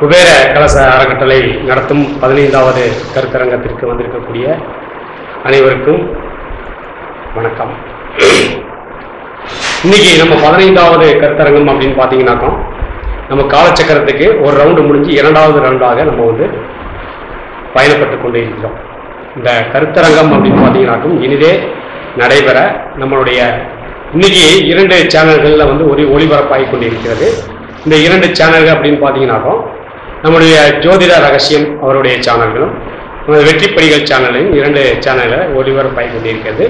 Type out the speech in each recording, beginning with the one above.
குபேர கலச அறக்கட்டளை நடத்தும் பதினைந்தாவது கருத்தரங்கத்திற்கு வந்திருக்கக்கூடிய அனைவருக்கும் வணக்கம் இன்னைக்கு நம்ம பதினைந்தாவது கருத்தரங்கம் அப்படின்னு பார்த்தீங்கன்னாக்கா நம்ம காலச்சக்கரத்துக்கு ஒரு ரவுண்டு முடிஞ்சு இரண்டாவது ரவுண்டாக நம்ம வந்து பயணப்பட்டு கொண்டு இருக்கிறோம் இந்த கருத்தரங்கம் அப்படின்னு பார்த்தீங்கன்னாக்கும் இனிதே நடைபெற நம்மளுடைய இன்னைக்கு இரண்டு சேனல்களில் வந்து ஒரு ஒளிபரப்பாகி கொண்டிருக்கிறது இந்த இரண்டு சேனல்கள் அப்படின்னு பார்த்தீங்கன்னாக்கும் நம்முடைய ஜோதிட ரகசியம் அவருடைய சேனல்களும் நமது வெற்றிப்படிகள் சேனலையும் இரண்டு சேனலில் ஒளிபரப்பாகி கொண்டிருக்கிறது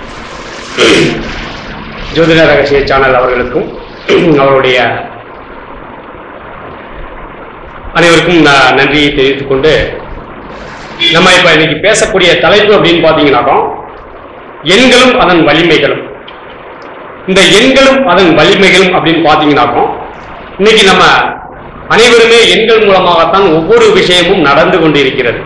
ஜோதிட ரகசிய சேனல் அவர்களுக்கும் அவருடைய அனைவருக்கும் நான் நன்றியை தெரிவித்துக் கொண்டு நம்ம இப்ப இன்னைக்கு பேசக்கூடிய தலைப்பு அப்படின்னு பாத்தீங்கன்னாக்கா எண்களும் அதன் வலிமைகளும் இந்த எண்களும் அதன் வலிமைகளும் அப்படின்னு பாத்தீங்கன்னாக்கா இன்னைக்கு நம்ம அனைவருமே எண்கள் மூலமாகத்தான் ஒவ்வொரு விஷயமும் நடந்து கொண்டிருக்கிறது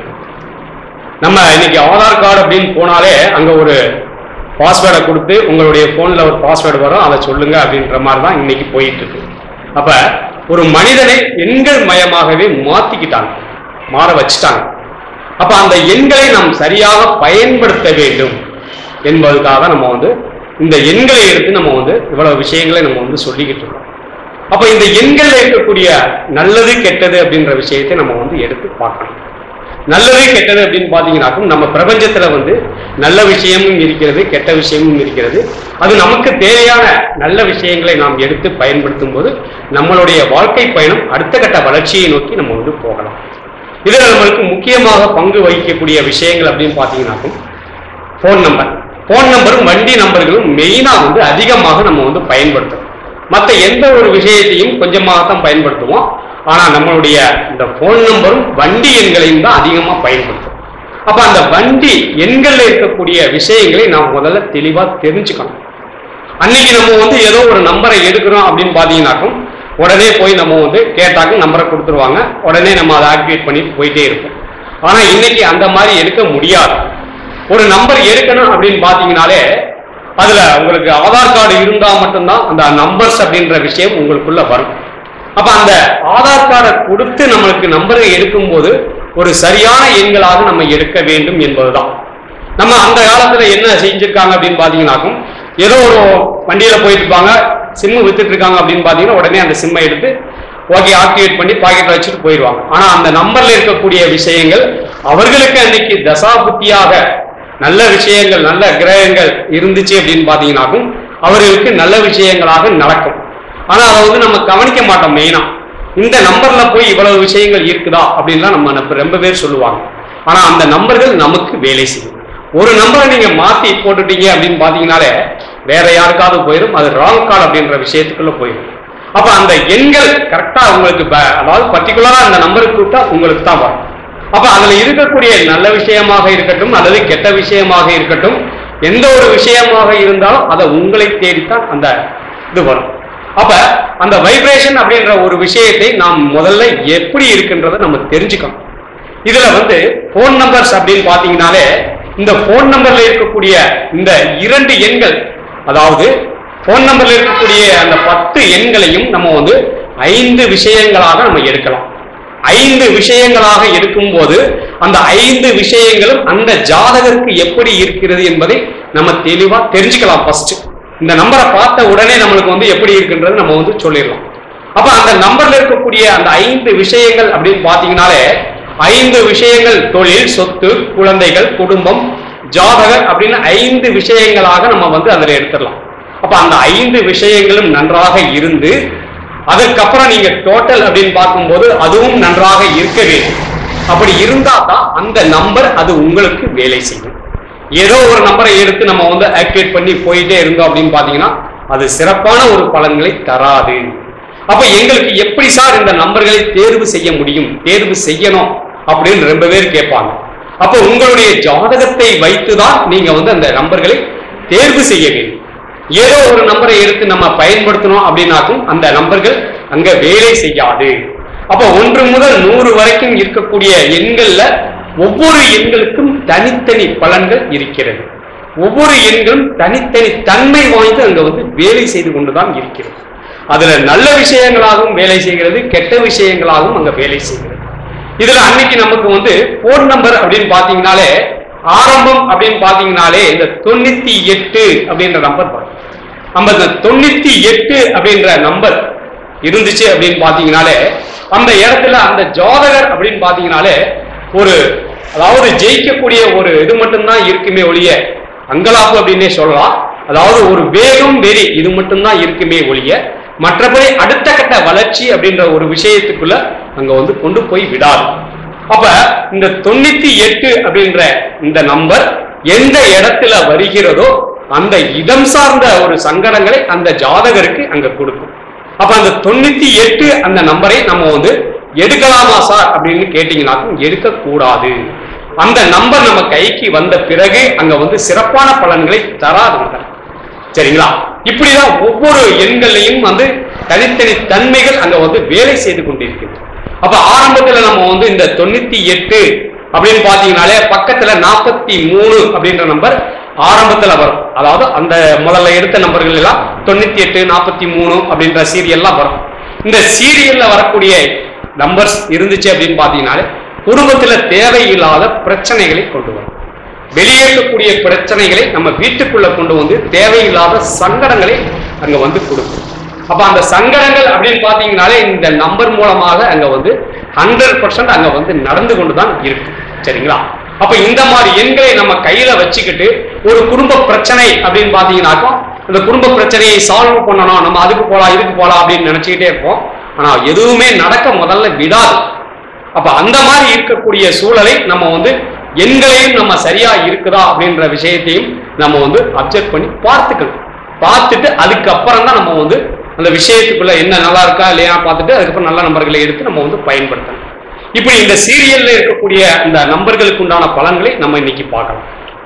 நம்ம இன்னைக்கு ஆதார் கார்டு அப்படின்னு போனாலே அங்க ஒரு பாஸ்வேர்டை கொடுத்து உங்களுடைய போன்ல ஒரு பாஸ்வேர்டு வரும் அதை சொல்லுங்க அப்படின்ற மாதிரி தான் இன்னைக்கு போயிட்டு இருக்கு அப்ப ஒரு மனிதனை எண்கள் மயமாகவே மாத்திக்கிட்டாங்க மாற வச்சுட்டாங்க அப்ப அந்த எண்களை நாம் சரியாக பயன்படுத்த வேண்டும் என்பதுக்காக நம்ம வந்து இந்த எண்களை எடுத்து நம்ம வந்து இவ்வளவு விஷயங்களை நம்ம வந்து சொல்லிக்கிட்டு இருக்கோம் அப்ப இந்த எண்கள்ல இருக்கக்கூடிய நல்லது கெட்டது அப்படின்ற விஷயத்தை நம்ம வந்து எடுத்து பார்க்கணும் நல்லது கெட்டது அப்படின்னு பாத்தீங்கன்னாக்கும் நம்ம பிரபஞ்சத்துல வந்து நல்ல விஷயமும் இருக்கிறது கெட்ட விஷயமும் இருக்கிறது அது நமக்கு தேவையான நல்ல விஷயங்களை நாம் எடுத்து பயன்படுத்தும் போது நம்மளுடைய வாழ்க்கை பயணம் அடுத்த கட்ட வளர்ச்சியை நோக்கி நம்ம வந்து போகலாம் இதுல நம்மளுக்கு முக்கியமாக பங்கு வகிக்கக்கூடிய விஷயங்கள் அப்படின்னு பாத்தீங்கன்னாக்கும் ஃபோன் நம்பர் ஃபோன் நம்பரும் வண்டி நம்பர்களும் மெயினா வந்து அதிகமாக நம்ம வந்து பயன்படுத்துறோம் மற்ற எந்த ஒரு விஷயத்தையும் கொஞ்சமாகத்தான் பயன்படுத்துவோம் ஆனா நம்மளுடைய இந்த ஃபோன் நம்பரும் வண்டி எண்களையும் தான் அதிகமா பயன்படுத்தும் அப்ப அந்த வண்டி எண்கள்ல இருக்கக்கூடிய விஷயங்களை நாம் முதல்ல தெளிவா தெரிஞ்சுக்கணும் அன்னைக்கு நம்ம வந்து ஏதோ ஒரு நம்பரை எடுக்கிறோம் அப்படின்னு பாத்தீங்கன்னாக்கும் உடனே போய் நம்ம வந்து கேட்டாக்கும் நம்பரை கொடுத்துருவாங்க உடனே நம்ம அதை ஆக்டிவேட் பண்ணிட்டு போயிட்டே இருப்போம் ஆனா இன்னைக்கு அந்த மாதிரி எடுக்க முடியாது ஒரு நம்பர் எடுக்கணும் அப்படின்னு பாத்தீங்கனாலே அதுல உங்களுக்கு ஆதார் கார்டு இருந்தா மட்டும்தான் அந்த நம்பர்ஸ் அப்படின்ற விஷயம் உங்களுக்குள்ள வரும் அப்ப அந்த ஆதார் கார்டை கொடுத்து நம்மளுக்கு நம்பரை எடுக்கும்போது ஒரு சரியான எண்களாக நம்ம எடுக்க வேண்டும் என்பதுதான் நம்ம அந்த காலத்துல என்ன செஞ்சிருக்காங்க அப்படின்னு பாத்தீங்கன்னாக்கும் ஏதோ ஒரு வண்டியில போயிட்டு இருப்பாங்க சிம்மு வித்துட்டு இருக்காங்க அப்படின்னு பாத்தீங்கன்னா உடனே அந்த சிம்மை எடுத்து ஓகே ஆக்டிவேட் பண்ணி பாக்கெட்ல வச்சுட்டு போயிடுவாங்க ஆனா அந்த நம்பர்ல இருக்கக்கூடிய விஷயங்கள் அவர்களுக்கு அன்னைக்கு தசாபுத்தியாக நல்ல விஷயங்கள் நல்ல கிரகங்கள் இருந்துச்சு அப்படின்னு பாத்தீங்கன்னாக்கும் அவர்களுக்கு நல்ல விஷயங்களாக நடக்கும் ஆனா அதை வந்து நம்ம கவனிக்க மாட்டோம் மெயினா இந்த நம்பர்ல போய் இவ்வளவு விஷயங்கள் இருக்குதா அப்படின்லாம் நம்ம நம்ம ரொம்ப பேர் சொல்லுவாங்க ஆனா அந்த நம்பர்கள் நமக்கு வேலை செய்யும் ஒரு நம்பரை நீங்க மாத்தி போட்டுட்டீங்க அப்படின்னு பாத்தீங்கன்னாலே வேற யாருக்காவது போயிடும் அது ராங் கால் அப்படின்ற விஷயத்துக்குள்ள போயிடும் அப்ப அந்த எண்கள் கரெக்டா உங்களுக்கு ப- அதாவது பர்டிகுலரா அந்த நம்பருக்கு கூப்பிட்டா உங்களுக்கு தான் வரும் அப்ப அதுல இருக்கக்கூடிய நல்ல விஷயமாக இருக்கட்டும் அல்லது கெட்ட விஷயமாக இருக்கட்டும் எந்த ஒரு விஷயமாக இருந்தாலும் அதை உங்களை தேடித்தான் அந்த இது வரும் அப்ப அந்த வைப்ரேஷன் அப்படின்ற ஒரு விஷயத்தை நாம் முதல்ல எப்படி இருக்குன்றதை நம்ம தெரிஞ்சுக்கணும் இதுல வந்து போன் நம்பர்ஸ் அப்படின்னு பாத்தீங்கன்னாலே இந்த போன் நம்பர்ல இருக்கக்கூடிய இந்த இரண்டு எண்கள் அதாவது போன் நம்பர்ல இருக்கக்கூடிய அந்த பத்து எண்களையும் நம்ம வந்து ஐந்து விஷயங்களாக நம்ம எடுக்கலாம் ஐந்து விஷயங்களாக எடுக்கும்போது அந்த ஐந்து விஷயங்களும் அந்த ஜாதகருக்கு எப்படி இருக்கிறது என்பதை நம்ம தெளிவா தெரிஞ்சுக்கலாம் ஃபர்ஸ்ட் இந்த நம்பரை பார்த்த உடனே நம்மளுக்கு வந்து எப்படி இருக்குன்றது நம்ம வந்து சொல்லிடலாம் அப்ப அந்த நம்பர்ல இருக்கக்கூடிய அந்த ஐந்து விஷயங்கள் அப்படின்னு பாத்தீங்கன்னாலே ஐந்து விஷயங்கள் தொழில் சொத்து குழந்தைகள் குடும்பம் ஜாதகர் அப்படின்னு ஐந்து விஷயங்களாக நம்ம வந்து அதில் எடுத்துடலாம் அப்ப அந்த ஐந்து விஷயங்களும் நன்றாக இருந்து அதற்கப்புறம் நீங்க டோட்டல் அப்படின்னு பார்க்கும்போது அதுவும் நன்றாக இருக்க வேண்டும் அப்படி இருந்தா தான் அந்த நம்பர் அது உங்களுக்கு வேலை செய்யும் ஏதோ ஒரு நம்பரை எடுத்து நம்ம வந்து ஆக்டிவேட் பண்ணி போயிட்டே இருந்தோம் அப்படின்னு பாத்தீங்கன்னா அது சிறப்பான ஒரு பலன்களை தராது அப்ப எங்களுக்கு எப்படி சார் இந்த நம்பர்களை தேர்வு செய்ய முடியும் தேர்வு செய்யணும் அப்படின்னு ரொம்ப பேர் கேட்பாங்க அப்ப உங்களுடைய ஜாதகத்தை வைத்துதான் நீங்க வந்து அந்த நம்பர்களை தேர்வு செய்ய வேண்டும் ஏதோ ஒரு நம்பரை எடுத்து நம்ம பயன்படுத்தணும் அப்படின்னாக்கும் அந்த நம்பர்கள் அங்க வேலை செய்யாது அப்ப ஒன்று முதல் நூறு வரைக்கும் இருக்கக்கூடிய எண்கள்ல ஒவ்வொரு எண்களுக்கும் தனித்தனி பலன்கள் இருக்கிறது ஒவ்வொரு எண்களும் தனித்தனி தன்மை வாய்ந்து அங்க வந்து வேலை செய்து கொண்டுதான் இருக்கிறது அதுல நல்ல விஷயங்களாகவும் வேலை செய்கிறது கெட்ட விஷயங்களாகவும் அங்க வேலை செய்கிறது இதுல அன்னைக்கு நமக்கு வந்து போன் நம்பர் அப்படின்னு பாத்தீங்கன்னாலே ஆரம்பம் அப்படின்னு பாத்தீங்கன்னாலே இந்த தொண்ணூத்தி எட்டு அப்படின்ற நம்பர் வரும் நம்ம இந்த தொண்ணூத்தி எட்டு அப்படின்ற நம்பர் இருந்துச்சு அப்படின்னு பாத்தீங்கன்னாலே அந்த இடத்துல அந்த ஜாதகர் அப்படின்னு பாத்தீங்கன்னாலே ஒரு அதாவது ஜெயிக்கக்கூடிய ஒரு இது மட்டும்தான் இருக்குமே ஒழிய அங்கலாப்பு அப்படின்னே சொல்லலாம் அதாவது ஒரு வேகம் வெறி இது மட்டும்தான் இருக்குமே ஒழிய மற்றபடி அடுத்த கட்ட வளர்ச்சி அப்படின்ற ஒரு விஷயத்துக்குள்ள அங்க வந்து கொண்டு போய் விடாது அப்ப இந்த தொண்ணூத்தி எட்டு அப்படின்ற இந்த நம்பர் எந்த இடத்துல வருகிறதோ அந்த இடம் சார்ந்த ஒரு சங்கடங்களை அந்த ஜாதகருக்கு அங்க கொடுக்கும் அப்ப அந்த தொண்ணூத்தி எட்டு அந்த நம்பரை நம்ம வந்து எடுக்கலாமா சார் அப்படின்னு கேட்டீங்கன்னாக்கும் எடுக்கக்கூடாது அந்த நம்பர் நம்ம கைக்கு வந்த பிறகு அங்க வந்து சிறப்பான பலன்களை தராதுங்க சரிங்களா இப்படிதான் ஒவ்வொரு எண்களையும் வந்து தனித்தனி தன்மைகள் அங்க வந்து வேலை செய்து கொண்டிருக்கிறது அப்ப ஆரம்பத்துல நம்ம வந்து இந்த தொண்ணூத்தி எட்டு அப்படின்னு பாத்தீங்கன்னாலே பக்கத்துல நாற்பத்தி மூணு அப்படின்ற நம்பர் ஆரம்பத்துல வரும் அதாவது அந்த முதல்ல எடுத்த நம்பர்கள் எல்லாம் தொண்ணூத்தி எட்டு நாற்பத்தி மூணு அப்படின்ற சீரியல்லாம் வரும் இந்த சீரியல்ல வரக்கூடிய நம்பர்ஸ் இருந்துச்சு அப்படின்னு பாத்தீங்கன்னாலே குடும்பத்துல தேவையில்லாத பிரச்சனைகளை கொண்டு வரும் வெளியேற்றக்கூடிய பிரச்சனைகளை நம்ம வீட்டுக்குள்ள கொண்டு வந்து தேவையில்லாத சங்கடங்களை அங்க வந்து கொடுக்கும் அப்ப அந்த சங்கடங்கள் அப்படின்னு பாத்தீங்கன்னாலே இந்த நம்பர் மூலமாக அங்க வந்து ஹண்ட்ரட் பர்சன்ட் அங்க வந்து நடந்து கொண்டுதான் இருக்கு சரிங்களா அப்ப இந்த மாதிரி எண்களை நம்ம கையில வச்சுக்கிட்டு ஒரு குடும்ப பிரச்சனை அப்படின்னு பாத்தீங்கன்னாக்கும் இந்த குடும்ப பிரச்சனையை சால்வ் பண்ணணும் நம்ம அதுக்கு போலாம் இதுக்கு போலாம் அப்படின்னு நினைச்சுக்கிட்டே இருப்போம் ஆனா எதுவுமே நடக்க முதல்ல விடாது அப்ப அந்த மாதிரி இருக்கக்கூடிய சூழலை நம்ம வந்து எண்களையும் நம்ம சரியா இருக்குதா அப்படின்ற விஷயத்தையும் நம்ம வந்து அப்சர்வ் பண்ணி பார்த்துக்கணும் பார்த்துட்டு அதுக்கப்புறம் தான் நம்ம வந்து அந்த விஷயத்துக்குள்ள என்ன நல்லா இருக்கா இல்லையா பார்த்துட்டு அதுக்கப்புறம் நல்ல நம்பர்களை எடுத்து நம்ம வந்து பயன்படுத்தணும் இப்படி இந்த சீரியல்ல இருக்கக்கூடிய இந்த நம்பர்களுக்கு உண்டான பலன்களை நம்ம இன்னைக்கு பார்க்கலாம்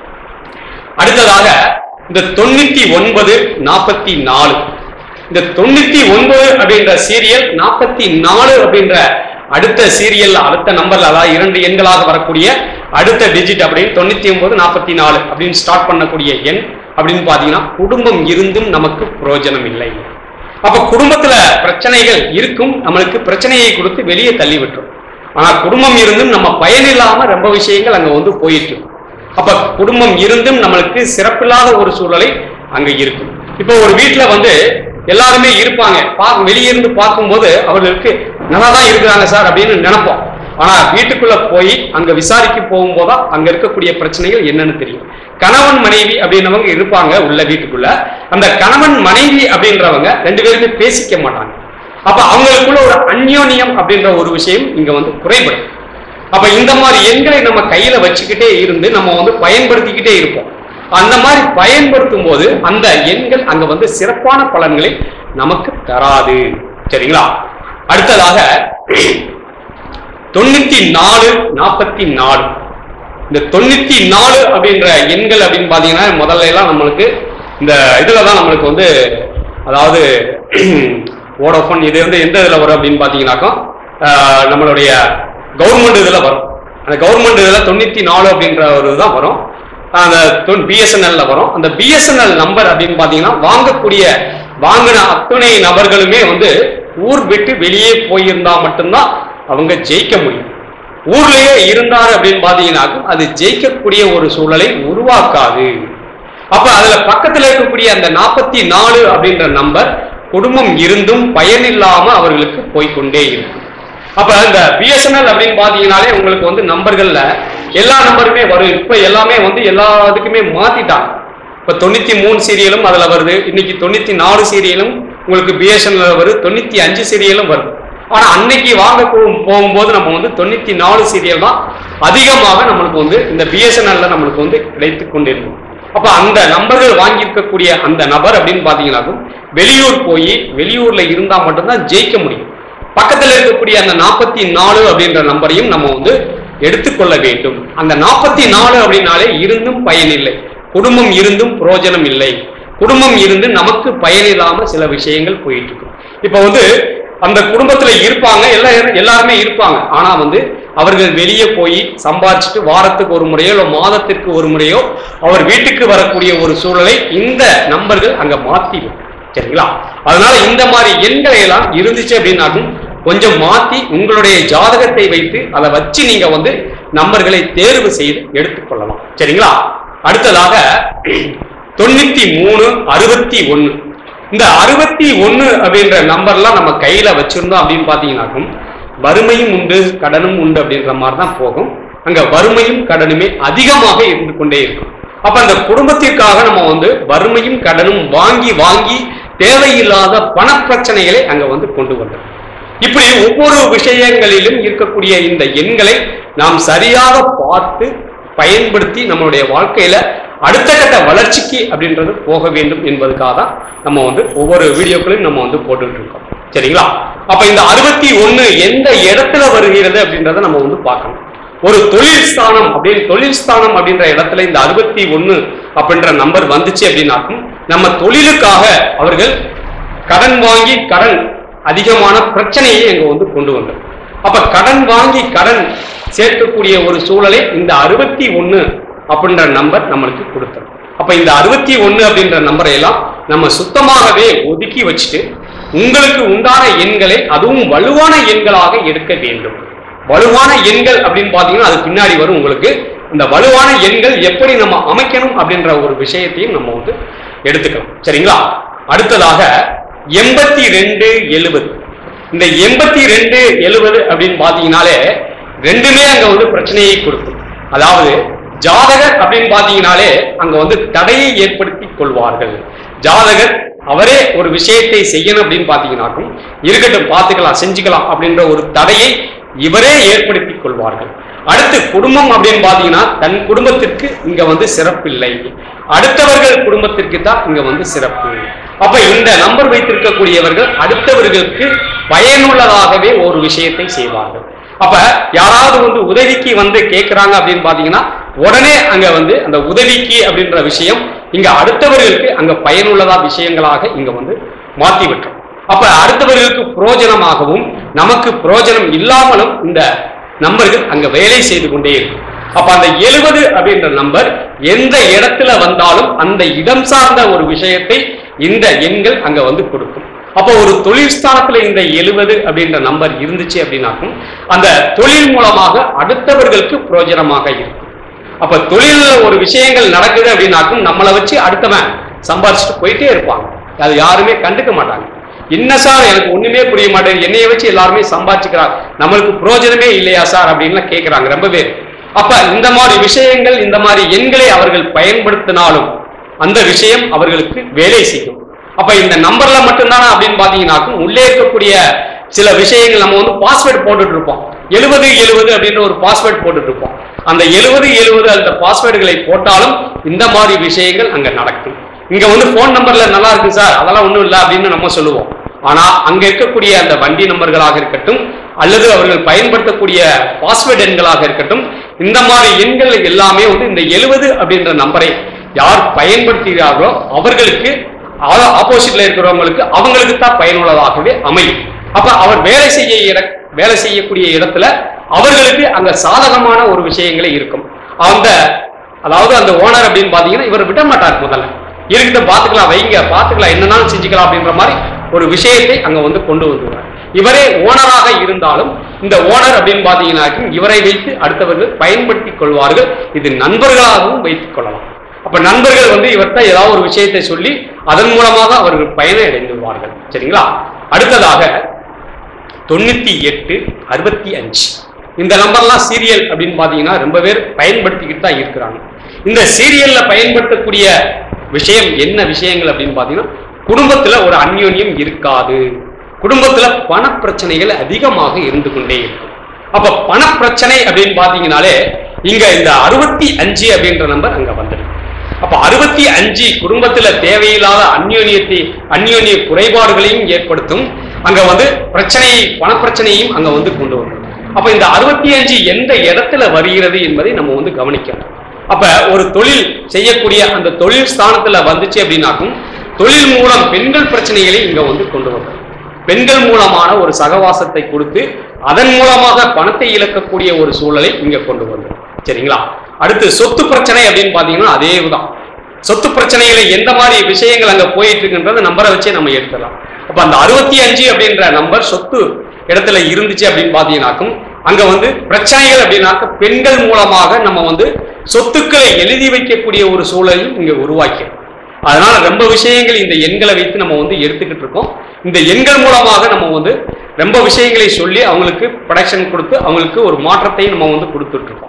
அடுத்ததாக இந்த தொண்ணூத்தி ஒன்பது நாற்பத்தி நாலு இந்த தொண்ணூத்தி ஒன்பது அப்படின்ற சீரியல் நாற்பத்தி நாலு அப்படின்ற அடுத்த சீரியல்ல அடுத்த நம்பர்ல அதாவது இரண்டு எண்களாக வரக்கூடிய அடுத்த டிஜிட் அப்படின்னு தொண்ணூத்தி ஒன்பது நாற்பத்தி நாலு அப்படின்னு ஸ்டார்ட் பண்ணக்கூடிய எண் அப்படின்னு பாத்தீங்கன்னா குடும்பம் இருந்தும் நமக்கு பிரயோஜனம் இல்லை அப்ப குடும்பத்துல பிரச்சனைகள் இருக்கும் நம்மளுக்கு பிரச்சனையை கொடுத்து வெளியே தள்ளி விட்டுரும் ஆனா குடும்பம் இருந்தும் நம்ம பயனில்லாம ரொம்ப விஷயங்கள் அங்க வந்து போயிட்டு இருக்கும். அப்ப குடும்பம் இருந்தும் நம்மளுக்கு சிறப்பில்லாத ஒரு சூழலை அங்க இருக்கும் இப்போ ஒரு வீட்டுல வந்து எல்லாருமே இருப்பாங்க பா வெளியே இருந்து பார்க்கும்போது அவர்களுக்கு நல்லா தான் இருக்கிறாங்க சார் அப்படின்னு நினைப்போம் ஆனா வீட்டுக்குள்ள போய் அங்க விசாரிக்க போகும்போதுதான் அங்க இருக்கக்கூடிய பிரச்சனைகள் என்னன்னு தெரியும் கணவன் மனைவி அப்படின்றவங்க இருப்பாங்க உள்ள வீட்டுக்குள்ள அந்த கணவன் மனைவி அப்படின்றவங்க ரெண்டு பேருமே பேசிக்க மாட்டாங்க அப்ப அவங்களுக்குள்ள ஒரு அந்யோன்யம் அப்படின்ற ஒரு விஷயம் இங்க வந்து குறைபடும் அப்ப இந்த மாதிரி எண்களை நம்ம கையில வச்சுக்கிட்டே இருந்து நம்ம வந்து பயன்படுத்திக்கிட்டே இருப்போம் அந்த மாதிரி பயன்படுத்தும் போது அந்த எண்கள் அங்க வந்து சிறப்பான பலன்களை நமக்கு தராது சரிங்களா அடுத்ததாக தொண்ணூத்தி நாலு நாற்பத்தி நாலு இந்த தொண்ணூத்தி நாலு அப்படின்ற எண்கள் அப்படின்னு பாத்தீங்கன்னா முதல்ல எல்லாம் நம்மளுக்கு இந்த இதுல தான் நம்மளுக்கு வந்து அதாவது வோடோஃபோன் இது வந்து எந்த இதுல வரும் அப்படின்னு பாத்தீங்கன்னாக்கா ஆஹ், நம்மளுடைய கவர்மெண்ட் இதுல வரும் அந்த கவர்மெண்ட் இதுல தொண்ணூத்தி நாலு அப்படின்ற ஒரு இதுதான் வரும் அந்த பிஎஸ்என்எல்ல வரும் அந்த பிஎஸ்என்எல் நம்பர் அப்படின்னு பாத்தீங்கன்னா வாங்கக்கூடிய வாங்கின அத்துணை நபர்களுமே வந்து ஊர் விட்டு வெளியே போயிருந்தா மட்டும்தான் அவங்க ஜெயிக்க முடியும் ஊர்லயே இருந்தார் அப்படின்னு பாத்தீங்கன்னாக்கும் அது ஜெயிக்கக்கூடிய ஒரு சூழலை உருவாக்காது அப்ப அதுல பக்கத்துல இருக்கக்கூடிய அந்த நாற்பத்தி நாலு அப்படின்ற நம்பர் குடும்பம் இருந்தும் பயனில்லாம அவர்களுக்கு போய்க்கொண்டே இருக்கும் அப்ப இந்த பிஎஸ்என்எல் அப்படின்னு பாத்தீங்கன்னாலே உங்களுக்கு வந்து நம்பர்கள்ல எல்லா நம்பருமே வரும் இப்ப எல்லாமே வந்து எல்லா இதுக்குமே மாத்திட்டாங்க இப்ப தொண்ணூத்தி மூணு சீரியலும் அதுல வருது இன்னைக்கு தொண்ணூத்தி நாலு சீரியலும் உங்களுக்கு பிஎஸ்என்எல் வருது தொண்ணூத்தி அஞ்சு சீரியலும் வருது ஆனா அன்னைக்கு வாங்க போ- போகும்போது நம்ம வந்து தொண்ணூத்தி நாலு சீரியல் தான் அதிகமாக நம்மளுக்கு வந்து இந்த பிஎஸ்என்எல்ல நம்மளுக்கு வந்து கிடைத்து கொண்டிருக்கும் அப்ப அந்த நம்பர்கள் வாங்கியிருக்கக்கூடிய அந்த நபர் அப்படின்னு பாத்தீங்கன்னாக்கும் வெளியூர் போய் வெளியூர்ல இருந்தா மட்டும்தான் ஜெயிக்க முடியும் பக்கத்துல இருக்கக்கூடிய அந்த நாற்பத்தி நாலு அப்படின்ற நம்பரையும் நம்ம வந்து எடுத்துக்கொள்ள வேண்டும் அந்த நாற்பத்தி நாலு அப்படின்னாலே இருந்தும் பயனில்லை குடும்பம் இருந்தும் பிரயோஜனம் இல்லை குடும்பம் இருந்து நமக்கு பயனில்லாம சில விஷயங்கள் போயிட்டு இருக்கு இப்ப வந்து அந்த குடும்பத்துல இருப்பாங்க எல்லா எல்லாருமே இருப்பாங்க ஆனா வந்து அவர்கள் வெளியே போய் சம்பாதிச்சுட்டு வாரத்துக்கு ஒரு முறையோ இல்லை மாதத்திற்கு ஒரு முறையோ அவர் வீட்டுக்கு வரக்கூடிய ஒரு சூழலை இந்த நம்பர்கள் அங்க மாத்திடும் சரிங்களா அதனால இந்த மாதிரி எண்களை எல்லாம் இருந்துச்சு அப்படின்னாக்கும் கொஞ்சம் மாத்தி உங்களுடைய ஜாதகத்தை வைத்து அதை வச்சு நீங்க வந்து நம்பர்களை தேர்வு செய்து எடுத்துக்கொள்ளலாம் சரிங்களா அடுத்ததாக தொண்ணூத்தி மூணு அறுபத்தி ஒன்னு இந்த அறுபத்தி ஒன்னு அப்படின்ற நம்பர்லாம் நம்ம கையில வச்சிருந்தோம் அப்படின்னு பாத்தீங்கன்னாக்கும் வறுமையும் உண்டு கடனும் உண்டு அப்படின்ற மாதிரி தான் போகும் அங்க வறுமையும் கடனுமே அதிகமாக இருந்து கொண்டே இருக்கும் அப்ப அந்த குடும்பத்திற்காக நம்ம வந்து வறுமையும் கடனும் வாங்கி வாங்கி தேவையில்லாத பணப்பிரச்சனைகளை அங்க வந்து கொண்டு வந்தோம் இப்படி ஒவ்வொரு விஷயங்களிலும் இருக்கக்கூடிய இந்த எண்களை நாம் சரியாக பார்த்து பயன்படுத்தி நம்மளுடைய வாழ்க்கையில அடுத்த கட்ட வளர்ச்சிக்கு அப்படின்றது போக வேண்டும் என்பதுக்காக தான் நம்ம வந்து ஒவ்வொரு வீடியோக்களையும் நம்ம வந்து போட்டுட்டு இருக்கோம் சரிங்களா அப்ப இந்த அறுபத்தி ஒண்ணு எந்த இடத்துல வருகிறது அப்படின்றத நம்ம வந்து பார்க்கணும் ஒரு தொழில் ஸ்தானம் அப்படின்னு தொழில் ஸ்தானம் அப்படின்ற இடத்துல இந்த அறுபத்தி ஒண்ணு அப்படின்ற நம்பர் வந்துச்சு அப்படின்னாக்கும் நம்ம தொழிலுக்காக அவர்கள் கடன் வாங்கி கடன் அதிகமான பிரச்சனையை அங்க வந்து கொண்டு வந்தோம் அப்ப கடன் வாங்கி கடன் சேர்க்கக்கூடிய ஒரு சூழலை இந்த அறுபத்தி ஒண்ணு அப்படின்ற நம்பர் நம்மளுக்கு கொடுத்தது அப்ப இந்த அறுபத்தி ஒண்ணு அப்படின்ற நம்பரை எல்லாம் நம்ம சுத்தமாகவே ஒதுக்கி வச்சுட்டு உங்களுக்கு உண்டான எண்களை அதுவும் வலுவான எண்களாக எடுக்க வேண்டும் வலுவான எண்கள் அப்படின்னு பாத்தீங்கன்னா அது பின்னாடி வரும் உங்களுக்கு இந்த வலுவான எண்கள் எப்படி நம்ம அமைக்கணும் அப்படின்ற ஒரு விஷயத்தையும் நம்ம வந்து எடுத்துக்கலாம் சரிங்களா அடுத்ததாக எண்பத்தி ரெண்டு எழுபது இந்த எண்பத்தி ரெண்டு எழுபது அப்படின்னு பாத்தீங்கன்னாலே ரெண்டுமே அங்க வந்து பிரச்சனையை கொடுக்கும் அதாவது ஜாதகர் அப்படின்னு பாத்தீங்கன்னாலே அங்க வந்து தடையை ஏற்படுத்தி கொள்வார்கள் ஜாதகர் அவரே ஒரு விஷயத்தை செய்யணும் அப்படின்னு பாத்தீங்கன்னாக்கும் இருக்கட்டும் பார்த்துக்கலாம் செஞ்சுக்கலாம் அப்படின்ற ஒரு தடையை இவரே ஏற்படுத்தி கொள்வார்கள் அடுத்து குடும்பம் அப்படின்னு பாத்தீங்கன்னா தன் குடும்பத்திற்கு இங்க வந்து சிறப்பில்லை அடுத்தவர்கள் குடும்பத்திற்கு தான் இங்க வந்து சிறப்பு அப்ப இந்த நம்பர் வைத்திருக்கக்கூடியவர்கள் அடுத்தவர்களுக்கு பயனுள்ளதாகவே ஒரு விஷயத்தை செய்வார்கள் அப்ப யாராவது வந்து உதவிக்கு வந்து கேட்கிறாங்க அப்படின்னு பாத்தீங்கன்னா உடனே அங்க வந்து அந்த உதவிக்கு அப்படின்ற விஷயம் இங்க அடுத்தவர்களுக்கு அங்க பயனுள்ளதா விஷயங்களாக இங்க வந்து மாத்தி விட்டுரும் அப்ப அடுத்தவர்களுக்கு புரோஜனமாகவும் நமக்கு புரோஜனம் இல்லாமலும் இந்த நம்பர்கள் அங்க வேலை செய்து கொண்டே இருக்கும் அப்ப அந்த எழுபது அப்படின்ற நம்பர் எந்த இடத்துல வந்தாலும் அந்த இடம் சார்ந்த ஒரு விஷயத்தை இந்த எண்கள் அங்க வந்து கொடுக்கும் அப்போ ஒரு தொழில் ஸ்தானத்துல இந்த எழுபது அப்படின்ற நம்பர் இருந்துச்சு அப்படின்னாக்கும் அந்த தொழில் மூலமாக அடுத்தவர்களுக்கு புரோஜனமாக இருக்கும் அப்ப தொழில்ல ஒரு விஷயங்கள் நடக்குது அப்படின்னாக்கும் நம்மளை வச்சு அடுத்தவன் சம்பாதிச்சுட்டு போயிட்டே இருப்பாங்க அது யாருமே கண்டுக்க மாட்டாங்க என்ன சார் எனக்கு ஒண்ணுமே புரிய மாட்டேங்குது என்னைய வச்சு எல்லாருமே சம்பாதிச்சுக்கிறாங்க நம்மளுக்கு புரோஜனமே இல்லையா சார் அப்படின்லாம் கேட்கிறாங்க ரொம்ப பேர் அப்ப இந்த மாதிரி விஷயங்கள் இந்த மாதிரி எண்களை அவர்கள் பயன்படுத்தினாலும் அந்த விஷயம் அவர்களுக்கு வேலை செய்யும் அப்ப இந்த நம்பர்ல மட்டும்தானா அப்படின்னு பாத்தீங்கன்னாக்கும் உள்ளே இருக்கக்கூடிய சில விஷயங்கள் நம்ம வந்து பாஸ்வேர்டு போட்டுட்டு இருப்போம் எழுபது எழுபது அப்படின்ற ஒரு பாஸ்வேர்டு போட்டுட்டு இருப்போம் அந்த எழுபது எழுபது அந்த பாஸ்வேர்டுகளை போட்டாலும் இந்த மாதிரி விஷயங்கள் அங்க நடக்கும் இங்க வந்து போன் நம்பர்ல நல்லா இருக்கு சார் அதெல்லாம் ஒண்ணும் இல்லை அப்படின்னு நம்ம சொல்லுவோம் ஆனா அங்க இருக்கக்கூடிய அந்த வண்டி நம்பர்களாக இருக்கட்டும் அல்லது அவர்கள் பயன்படுத்தக்கூடிய பாஸ்வேர்டு எண்களாக இருக்கட்டும் இந்த மாதிரி எண்கள் எல்லாமே வந்து இந்த எழுபது அப்படின்ற நம்பரை யார் பயன்படுத்துகிறார்களோ அவர்களுக்கு ஆப்போசிட்ல இருக்கிறவங்களுக்கு அவங்களுக்கு தான் பயனுள்ளதாகவே அமையும் அப்ப அவர் வேலை செய்ய இட வேலை செய்யக்கூடிய இடத்துல அவர்களுக்கு அங்க சாதகமான ஒரு விஷயங்களே இருக்கும் அந்த அதாவது அந்த ஓனர் அப்படின்னு பாத்தீங்கன்னா இவர் விட மாட்டார் முதல்ல இருக்கட்டும் பார்த்துக்கலாம் வைங்க பார்த்துக்கலாம் என்னன்னாலும் செஞ்சுக்கலாம் அப்படின்ற மாதிரி ஒரு விஷயத்தை அங்க வந்து கொண்டு வந்துருவார் இவரே ஓனராக இருந்தாலும் இந்த ஓனர் அப்படின்னு பாத்தீங்கன்னா இவரை வைத்து அடுத்தவர்கள் பயன்படுத்திக் கொள்வார்கள் இது நண்பர்களாகவும் வைத்துக் கொள்ளலாம் அப்ப நண்பர்கள் வந்து இவர்கிட்ட ஏதாவது ஒரு விஷயத்தை சொல்லி அதன் மூலமாக அவர்கள் பயனை அடைந்துள்ளார்கள் சரிங்களா அடுத்ததாக தொண்ணூத்தி எட்டு அறுபத்தி அஞ்சு இந்த நம்பர்லாம் சீரியல் அப்படின்னு பாத்தீங்கன்னா ரொம்ப பேர் பயன்படுத்திக்கிட்டு தான் இருக்கிறாங்க இந்த சீரியல்ல பயன்படுத்தக்கூடிய விஷயம் என்ன விஷயங்கள் அப்படின்னு பாத்தீங்கன்னா குடும்பத்துல ஒரு அந்யோன்யம் இருக்காது குடும்பத்துல பணப்பிரச்சனைகள் அதிகமாக இருந்து கொண்டே இருக்கும் அப்ப பணப்பிரச்சனை அப்படின்னு பாத்தீங்கன்னாலே இங்க இந்த அறுபத்தி அஞ்சு அப்படின்ற நம்பர் அங்க வந்துடும் அப்ப அறுபத்தி அஞ்சு குடும்பத்துல தேவையில்லாத அந்யோன்யத்தை அந்யோன்ய குறைபாடுகளையும் ஏற்படுத்தும் அங்க வந்து பிரச்சனையை பணப்பிரச்சனையும் அங்க வந்து கொண்டு வரும் அப்ப இந்த அறுபத்தி அஞ்சு எந்த இடத்துல வருகிறது என்பதை நம்ம வந்து கவனிக்கணும் அப்ப ஒரு தொழில் செய்யக்கூடிய அந்த தொழில் ஸ்தானத்துல வந்துச்சு அப்படின்னாக்கும் தொழில் மூலம் பெண்கள் பிரச்சனைகளை இங்க வந்து கொண்டு வரும் பெண்கள் மூலமான ஒரு சகவாசத்தை கொடுத்து அதன் மூலமாக பணத்தை இழக்கக்கூடிய ஒரு சூழலை இங்க கொண்டு வரும் சரிங்களா அடுத்து சொத்து பிரச்சனை அப்படின்னு பாத்தீங்கன்னா அதே தான் சொத்து பிரச்சனைகளை எந்த மாதிரி விஷயங்கள் அங்க போயிட்டு இருக்குன்றத நம்பரை வச்சே நம்ம எடுத்துடலாம் அப்ப அந்த அறுபத்தி அஞ்சு அப்படின்ற நம்பர் சொத்து இடத்துல இருந்துச்சு அப்படின்னு பாத்தீங்கன்னாக்கும் அங்க வந்து பிரச்சனைகள் அப்படின்னாக்க பெண்கள் மூலமாக நம்ம வந்து சொத்துக்களை எழுதி வைக்கக்கூடிய ஒரு சூழலையும் இங்க உருவாக்கி அதனால ரொம்ப விஷயங்கள் இந்த எண்களை வைத்து நம்ம வந்து எடுத்துக்கிட்டு இருக்கோம் இந்த எண்கள் மூலமாக நம்ம வந்து ரொம்ப விஷயங்களை சொல்லி அவங்களுக்கு ப்ரொடக்ஷன் கொடுத்து அவங்களுக்கு ஒரு மாற்றத்தை நம்ம வந்து கொடுத்துட்டு இருக்கோம்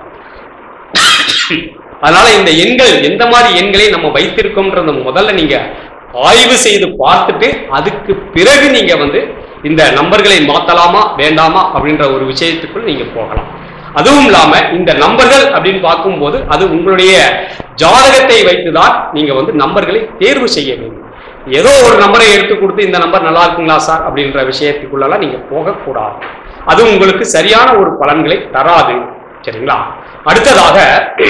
அதனால இந்த எண்கள் எந்த மாதிரி எண்களை நம்ம வைத்திருக்கோம்ன்றத முதல்ல நீங்க ஆய்வு செய்து பார்த்துட்டு அதுக்கு பிறகு நீங்க வந்து இந்த நம்பர்களை மாத்தலாமா வேண்டாமா அப்படின்ற ஒரு விஷயத்துக்குள் நீங்க போகலாம் அதுவும் இல்லாம இந்த நம்பர்கள் அப்படின்னு பார்க்கும்போது அது உங்களுடைய ஜாதகத்தை வைத்துதான் நீங்க வந்து நம்பர்களை தேர்வு செய்ய வேண்டும் ஏதோ ஒரு நம்பரை எடுத்து கொடுத்து இந்த நம்பர் நல்லா இருக்குங்களா சார் அப்படின்ற விஷயத்துக்குள்ளலாம் நீங்க போகக்கூடாது அது உங்களுக்கு சரியான ஒரு பலன்களை தராது சரிங்களா அடுத்ததாக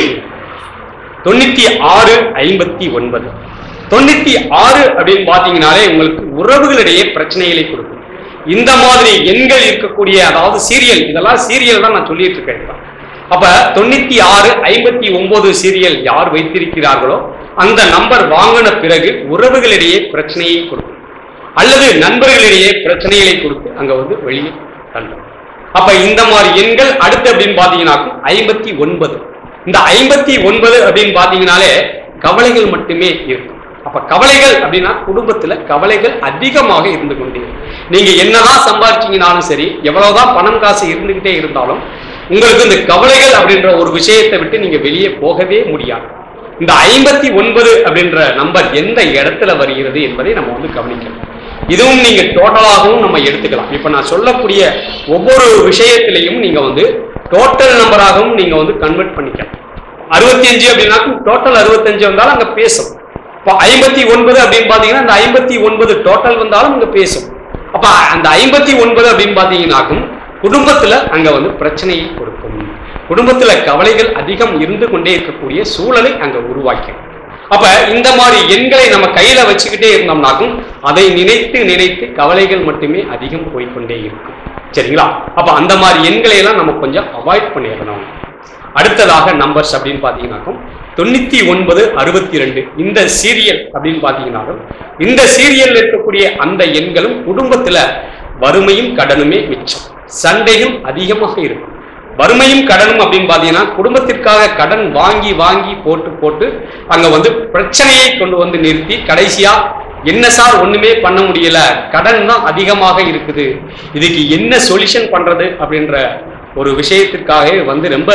தொண்ணூத்தி ஆறு ஐம்பத்தி ஒன்பது தொண்ணூத்தி ஆறு அப்படின்னு பாத்தீங்கன்னாலே உங்களுக்கு உறவுகளிடையே பிரச்சனைகளை கொடுக்கும் இந்த மாதிரி எண்கள் இருக்கக்கூடிய அதாவது சீரியல் இதெல்லாம் சீரியல் தான் நான் சொல்லிட்டு இருக்கேன் இப்ப. அப்ப தொண்ணூத்தி ஆறு ஐம்பத்தி ஒன்பது சீரியல் யார் வைத்திருக்கிறார்களோ அந்த நம்பர் வாங்கின பிறகு உறவுகளிடையே பிரச்சனையை கொடுக்கும் அல்லது நண்பர்களிடையே பிரச்சனைகளை கொடுத்து அங்க வந்து வெளியே தள்ளும் அப்ப இந்த மாதிரி எண்கள் அடுத்து அப்படின்னு பாத்தீங்கன்னாக்கும் ஐம்பத்தி ஒன்பது இந்த ஐம்பத்தி ஒன்பது அப்படின்னு பாத்தீங்கன்னாலே கவலைகள் மட்டுமே இருக்கும் அப்ப கவலைகள் அப்படின்னா குடும்பத்துல கவலைகள் அதிகமாக இருந்து கொண்டே இருக்கும். நீங்க என்னதான் சம்பாதிச்சீங்கனாலும் சரி எவ்வளவுதான் பணம் காசு இருந்துகிட்டே இருந்தாலும் உங்களுக்கு இந்த கவலைகள் அப்படின்ற ஒரு விஷயத்தை விட்டு நீங்க வெளியே போகவே முடியாது இந்த ஐம்பத்தி ஒன்பது அப்படின்ற நம்பர் எந்த இடத்துல வருகிறது என்பதை நம்ம வந்து கவனிக்கணும் இதுவும் நீங்க டோட்டலாகவும் நம்ம எடுத்துக்கலாம் இப்ப நான் சொல்லக்கூடிய ஒவ்வொரு விஷயத்திலையும் நீங்க வந்து டோட்டல் நம்பராகவும் நீங்க வந்து கன்வெர்ட் பண்ணிக்கலாம் அறுபத்தி அஞ்சு அப்படின்னாக்கும் டோட்டல் அறுபத்தஞ்சு வந்தாலும் அங்க பேசும் இப்போ ஐம்பத்தி ஒன்பது அப்படின்னு பாத்தீங்கன்னா அந்த ஐம்பத்தி ஒன்பது டோட்டல் வந்தாலும் அங்க பேசும் அப்ப அந்த ஐம்பத்தி ஒன்பது அப்படின்னு பாத்தீங்கன்னாக்கும் குடும்பத்துல அங்க வந்து பிரச்சனையை கொடுக்கும் குடும்பத்துல கவலைகள் அதிகம் இருந்து கொண்டே இருக்கக்கூடிய சூழலை அங்க உருவாக்கும் அப்ப இந்த மாதிரி எண்களை நம்ம கையில வச்சுக்கிட்டே இருந்தோம்னாக்கும் அதை நினைத்து நினைத்து கவலைகள் மட்டுமே அதிகம் போய்க்கொண்டே இருக்கும் சரிங்களா அப்ப அந்த மாதிரி எண்களை எல்லாம் நம்ம கொஞ்சம் அவாய்ட் பண்ணிடணும் அடுத்ததாக நம்பர்ஸ் அப்படின்னு பார்த்தீங்கன்னாக்கும் தொண்ணூத்தி ஒன்பது அறுபத்தி ரெண்டு இந்த சீரியல் அப்படின்னு பார்த்தீங்கன்னாலும் இந்த சீரியல்ல இருக்கக்கூடிய அந்த எண்களும் குடும்பத்துல வறுமையும் கடனுமே மிச்சம் சண்டையும் அதிகமாக இருக்கும் வறுமையும் கடனும் அப்படின்னு பார்த்தீங்கன்னா குடும்பத்திற்காக கடன் வாங்கி வாங்கி போட்டு போட்டு அங்க வந்து பிரச்சனையை கொண்டு வந்து நிறுத்தி கடைசியா என்ன சார் ஒண்ணுமே பண்ண முடியல கடன் தான் அதிகமாக இருக்குது இதுக்கு என்ன சொல்யூஷன் பண்றது அப்படின்ற ஒரு விஷயத்திற்காக வந்து ரொம்ப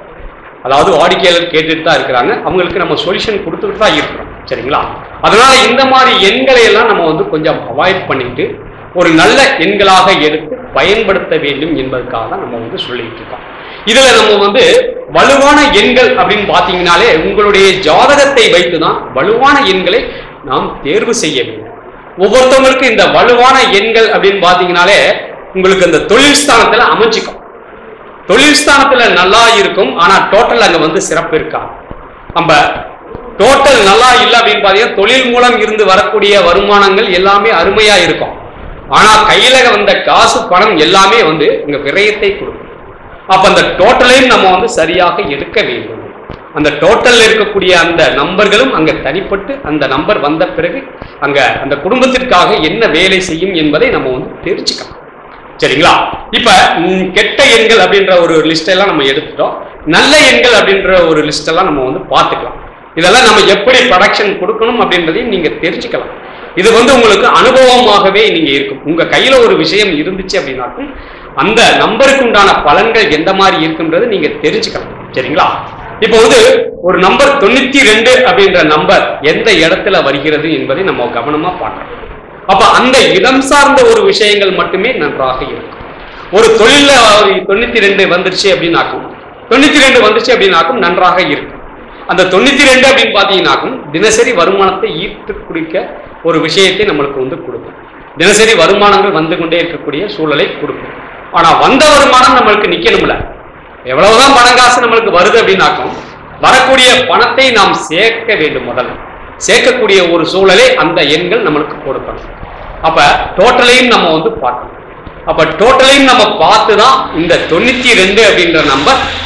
அதாவது வாடிக்கையாளர் கேட்டுட்டு தான் இருக்கிறாங்க அவங்களுக்கு நம்ம சொல்யூஷன் கொடுத்துட்டு தான் இருக்கிறோம் சரிங்களா அதனால இந்த மாதிரி எண்களை எல்லாம் நம்ம வந்து கொஞ்சம் அவாய்ட் பண்ணிட்டு ஒரு நல்ல எண்களாக எடுத்து பயன்படுத்த வேண்டும் என்பதற்காக தான் நம்ம வந்து சொல்லிட்டு இருக்கோம் இதுல நம்ம வந்து வலுவான எண்கள் அப்படின்னு பார்த்தீங்கன்னாலே உங்களுடைய ஜாதகத்தை வைத்து தான் வலுவான எண்களை நாம் தேர்வு செய்ய வேண்டும் ஒவ்வொருத்தவங்களுக்கும் இந்த வலுவான எண்கள் அப்படின்னு பார்த்தீங்கன்னாலே உங்களுக்கு அந்த தொழில் ஸ்தானத்துல அமைஞ்சிக்கும் தொழில் ஸ்தானத்துல நல்லா இருக்கும் ஆனா டோட்டல் அங்க வந்து சிறப்பு இருக்கா நம்ம டோட்டல் நல்லா இல்லை அப்படின்னு பார்த்தீங்கன்னா தொழில் மூலம் இருந்து வரக்கூடிய வருமானங்கள் எல்லாமே அருமையா இருக்கும் ஆனா கையில வந்த காசு பணம் எல்லாமே வந்து இங்க விரயத்தை கொடுக்கும் அப்ப அந்த டோட்டலையும் நம்ம வந்து சரியாக எடுக்க வேண்டும் அந்த டோட்டல்ல இருக்கக்கூடிய அந்த நம்பர்களும் அங்க தனிப்பட்டு அந்த நம்பர் வந்த பிறகு அங்க அந்த குடும்பத்திற்காக என்ன வேலை செய்யும் என்பதை நம்ம வந்து தெரிஞ்சுக்கலாம் சரிங்களா இப்ப ம், கெட்ட எண்கள் அப்படின்ற ஒரு லிஸ்ட் எல்லாம் நம்ம எடுத்துட்டோம் நல்ல எண்கள் அப்படின்ற ஒரு லிஸ்ட் எல்லாம் நம்ம வந்து பார்த்துக்கலாம் இதெல்லாம் நம்ம எப்படி ப்ரொடக்ஷன் கொடுக்கணும் அப்படின்றதையும் நீங்க தெரிஞ்சுக்கலாம் இது வந்து உங்களுக்கு அனுபவமாகவே நீங்க இருக்கும் உங்க கையில ஒரு விஷயம் இருந்துச்சு அப்படின்னாக்கும் அந்த நம்பருக்கு உண்டான பலன்கள் எந்த மாதிரி இருக்குன்றது நீங்க தெரிஞ்சுக்கலாம் சரிங்களா இப்போ வந்து ஒரு நம்பர் தொண்ணூத்தி ரெண்டு அப்படின்ற நம்பர் எந்த இடத்துல வருகிறது என்பதை நம்ம கவனமா பார்க்கணும் அப்ப அந்த இடம் சார்ந்த ஒரு விஷயங்கள் மட்டுமே நன்றாக இருக்கும் ஒரு தொழில தொண்ணூத்தி ரெண்டு வந்துருச்சு அப்படின்னாக்கும் தொண்ணூத்தி ரெண்டு வந்துச்சு அப்படின்னாக்கும் நன்றாக இருக்கும் அந்த தொண்ணூத்தி ரெண்டு அப்படின்னு பாத்தீங்கன்னாக்கும் தினசரி வருமானத்தை ஈர்த்து குடிக்க ஒரு விஷயத்தை நம்மளுக்கு வந்து கொடுக்கும் தினசரி வருமானங்கள் வந்து கொண்டே இருக்கக்கூடிய சூழலை கொடுக்கும் ஆனா வந்த வருமானம் நம்மளுக்கு நிக்கணும்ல எவ்வளவுதான் பணம் காசு நம்மளுக்கு வருது அப்படின்னாக்கும் வரக்கூடிய பணத்தை நாம் சேர்க்க வேண்டும் முதல்ல சேர்க்கக்கூடிய ஒரு சூழலை அந்த எண்கள் நம்மளுக்கு கொடுக்கணும் அப்ப டோட்டலையும் நம்ம வந்து பார்க்கணும் அப்ப டோட்டலையும் நம்ம பார்த்து தான் இந்த தொண்ணூத்தி ரெண்டு அப்படின்ற நம்பர்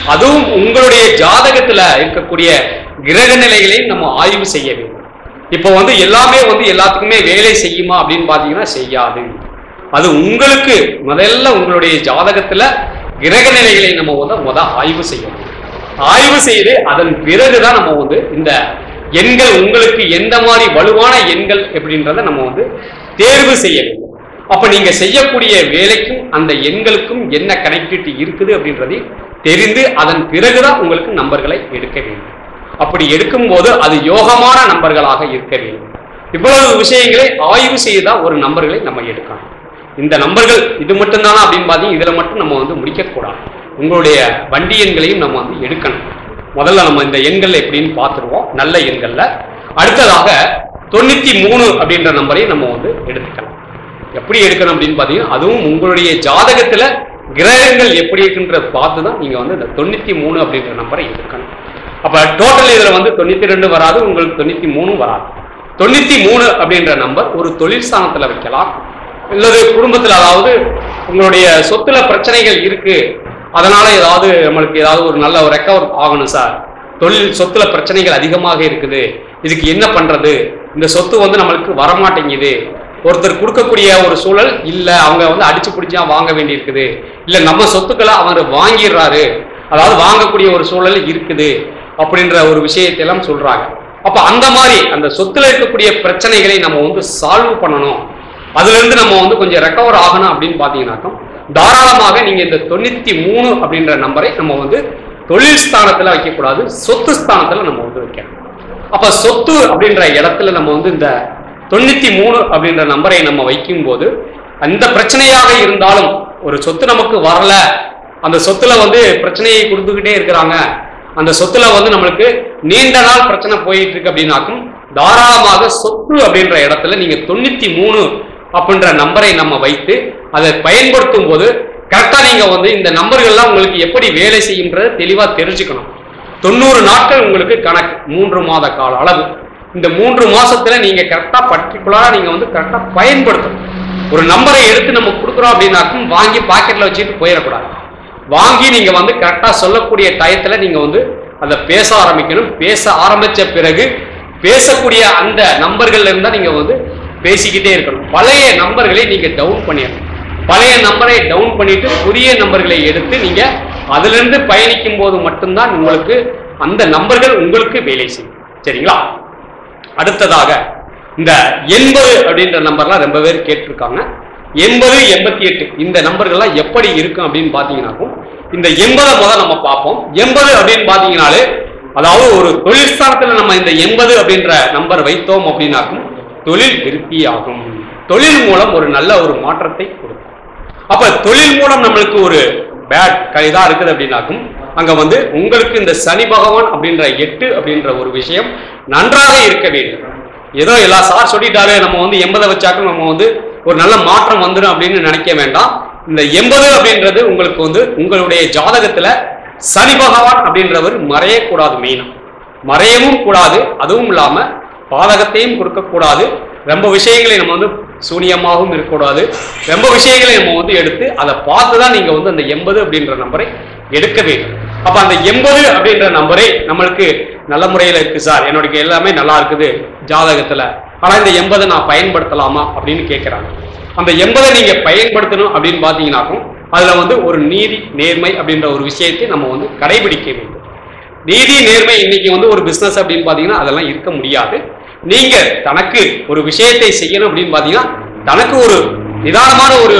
அதுவும் உங்களுடைய ஜாதகத்துல இருக்கக்கூடிய கிரக நிலைகளையும் நம்ம ஆய்வு செய்ய வேண்டும் இப்போ வந்து எல்லாமே வந்து எல்லாத்துக்குமே வேலை செய்யுமா அப்படின்னு பார்த்தீங்கன்னா செய்யாது அது உங்களுக்கு முதல்ல உங்களுடைய ஜாதகத்துல கிரக நிலைகளை நம்ம வந்து முத ஆய்வு செய்யணும் ஆய்வு செய்து அதன் பிறகுதான் நம்ம வந்து இந்த எண்கள் உங்களுக்கு எந்த மாதிரி வலுவான எண்கள் அப்படின்றத நம்ம வந்து தேர்வு செய்ய வேண்டும் அப்ப நீங்க செய்யக்கூடிய வேலைக்கும் அந்த எண்களுக்கும் என்ன கனெக்டிவிட்டி இருக்குது அப்படின்றதை தெரிந்து அதன் பிறகுதான் உங்களுக்கு நம்பர்களை எடுக்க வேண்டும் அப்படி எடுக்கும்போது அது யோகமான நம்பர்களாக இருக்க வேண்டும் இவ்வளவு விஷயங்களை ஆய்வு செய்துதான் ஒரு நம்பர்களை நம்ம எடுக்கணும் இந்த நம்பர்கள் இது மட்டும்தானா அப்படின்னு பார்த்தீங்க இதுல மட்டும் நம்ம வந்து முடிக்கக்கூடாது உங்களுடைய வண்டி எண்களையும் நம்ம வந்து எடுக்கணும் முதல்ல நம்ம இந்த எண்கள் எப்படின்னு பார்த்துருவோம் நல்ல எண்கள்ல அடுத்ததாக தொண்ணூத்தி மூணு அப்படின்ற நம்பரையும் நம்ம வந்து எடுத்துக்கலாம் எப்படி எடுக்கணும் அப்படின்னு பார்த்தீங்கன்னா அதுவும் உங்களுடைய ஜாதகத்துல கிரகங்கள் எப்படி இருக்குன்றத பார்த்து தான் நீங்க வந்து இந்த தொண்ணூத்தி மூணு அப்படின்ற நம்பரை எடுக்கணும் அப்ப டோட்டல் இதுல வந்து தொண்ணூத்தி ரெண்டு வராது உங்களுக்கு தொண்ணூத்தி மூணும் வராது தொண்ணூத்தி மூணு அப்படின்ற நம்பர் ஒரு தொழில் ஸ்தானத்துல வைக்கலாம் இல்லது குடும்பத்துல அதாவது உங்களுடைய சொத்துல பிரச்சனைகள் இருக்கு அதனால ஏதாவது நம்மளுக்கு ஏதாவது ஒரு நல்ல ஒரு ரெக்கவர் ஆகணும் சார் தொழில் சொத்துல பிரச்சனைகள் அதிகமாக இருக்குது இதுக்கு என்ன பண்றது இந்த சொத்து வந்து நம்மளுக்கு வரமாட்டேங்குது ஒருத்தர் கொடுக்கக்கூடிய ஒரு சூழல் இல்ல அவங்க வந்து அடிச்சு பிடிச்சா வாங்க வேண்டியிருக்குது இல்ல நம்ம சொத்துக்களை அவர் வாங்கிடுறாரு அதாவது வாங்கக்கூடிய ஒரு சூழல் இருக்குது அப்படின்ற ஒரு விஷயத்தை எல்லாம் சொல்றாங்க அப்ப அந்த மாதிரி அந்த சொத்துல இருக்கக்கூடிய பிரச்சனைகளை நம்ம வந்து சால்வ் பண்ணணும் அதுல இருந்து நம்ம வந்து கொஞ்சம் ரெக்கவர் ஆகணும் அப்படின்னு பாத்தீங்கன்னாக்கா தாராளமாக நீங்க இந்த தொண்ணூத்தி மூணு அப்படின்ற நம்பரை நம்ம வந்து தொழில் ஸ்தானத்துல வைக்கக்கூடாது சொத்து ஸ்தானத்துல நம்ம வந்து வைக்கணும் அப்ப சொத்து அப்படின்ற இடத்துல நம்ம வந்து இந்த தொண்ணூத்தி மூணு அப்படின்ற நம்பரை நம்ம வைக்கும்போது அந்த பிரச்சனையாக இருந்தாலும் ஒரு சொத்து நமக்கு வரல அந்த சொத்துல வந்து பிரச்சனையை கொடுத்துக்கிட்டே இருக்கிறாங்க அந்த சொத்துல வந்து நம்மளுக்கு நீண்ட நாள் பிரச்சனை போயிட்டு இருக்கு அப்படின்னாக்கும் தாராளமாக சொத்து அப்படின்ற இடத்துல நீங்க தொண்ணூத்தி மூணு அப்படின்ற நம்பரை நம்ம வைத்து அதை பயன்படுத்தும் போது கரெக்டா நீங்க வந்து இந்த நம்பர்கள்லாம் உங்களுக்கு எப்படி வேலை செய்யுன்றதை தெளிவா தெரிஞ்சுக்கணும் தொண்ணூறு நாட்கள் உங்களுக்கு கணக்கு மூன்று மாத கால அளவு இந்த மூன்று மாசத்துல நீங்க கரெக்டா பர்டிகுலரா நீங்க வந்து கரெக்டா பயன்படுத்தணும் ஒரு நம்பரை எடுத்து நம்ம கொடுக்குறோம் அப்படின்னாக்கும் வாங்கி பாக்கெட்ல வச்சுட்டு போயிடக்கூடாது வாங்கி நீங்க வந்து கரெக்டா சொல்லக்கூடிய டயத்துல நீங்க வந்து அதை பேச ஆரம்பிக்கணும் பேச ஆரம்பிச்ச பிறகு பேசக்கூடிய அந்த நம்பர்கள்ல இருந்தா நீங்க வந்து பேசிக்கிட்டே இருக்கணும் பழைய நம்பர்களை நீங்க டவுன் பண்ணிடணும் பழைய நம்பரை டவுன் பண்ணிட்டு புதிய நம்பர்களை எடுத்து நீங்க அதுல இருந்து பயணிக்கும் போது மட்டும்தான் உங்களுக்கு அந்த நம்பர்கள் உங்களுக்கு வேலை செய்யும் சரிங்களா அடுத்ததாக இந்த எண்பது அப்படின்ற நம்பர்லாம் ரொம்ப பேர் கேட்டிருக்காங்க எண்பது எண்பத்தி எட்டு இந்த நம்பர்கள்லாம் எப்படி இருக்கும் அப்படின்னு பார்த்தீங்கன்னாக்கும் இந்த எண்பதை முதல் நம்ம பார்ப்போம் எண்பது அப்படின்னு பார்த்தீங்கனாலே அதாவது ஒரு தொழில் ஸ்தானத்துல நம்ம இந்த எண்பது அப்படின்ற நம்பர் வைத்தோம் அப்படின்னாக்கும் தொழில் விருத்தியாகும் தொழில் மூலம் ஒரு நல்ல ஒரு மாற்றத்தை கொடுக்கும் அப்ப தொழில் மூலம் நம்மளுக்கு ஒரு பேட் இதா இருக்குது அப்படின்னாக்கும் அங்க வந்து உங்களுக்கு இந்த சனி பகவான் அப்படின்ற எட்டு அப்படின்ற ஒரு விஷயம் நன்றாக இருக்க வேண்டும் ஏதோ எல்லா சார் சொல்லிட்டாரு நம்ம வந்து எண்பதை வச்சாக்கும் நம்ம வந்து ஒரு நல்ல மாற்றம் வந்துடும் அப்படின்னு நினைக்க வேண்டாம் இந்த எண்பது அப்படின்றது உங்களுக்கு வந்து உங்களுடைய ஜாதகத்துல சனி பகவான் அப்படின்றவர் மறையக்கூடாது மெயினா மறையவும் கூடாது அதுவும் இல்லாம பாதகத்தையும் கொடுக்கக்கூடாது ரொம்ப விஷயங்களை நம்ம வந்து சூனியமாகவும் இருக்கக்கூடாது ரொம்ப விஷயங்களை நம்ம வந்து எடுத்து அதை பார்த்து தான் நீங்க வந்து அந்த எண்பது அப்படின்ற நம்பரை எடுக்க வேண்டும் அப்ப அந்த எண்பது அப்படின்ற நம்பரை நம்மளுக்கு நல்ல முறையில் இருக்கு சார் என்னோட எல்லாமே நல்லா இருக்குது ஜாதகத்துல ஆனா இந்த எண்பதை நான் பயன்படுத்தலாமா அப்படின்னு கேட்கிறாங்க அந்த எண்பதை நீங்க பயன்படுத்தணும் அப்படின்னு பாத்தீங்கன்னாக்கும் அதுல வந்து ஒரு நீதி நேர்மை அப்படின்ற ஒரு விஷயத்தை நம்ம வந்து கடைபிடிக்க வேண்டும் நீதி நேர்மை இன்னைக்கு வந்து ஒரு பிசினஸ் அப்படின்னு பாத்தீங்கன்னா அதெல்லாம் இருக்க முடியாது நீங்க தனக்கு ஒரு விஷயத்தை செய்யணும் அப்படின்னு பாத்தீங்கன்னா தனக்கு ஒரு நிதானமான ஒரு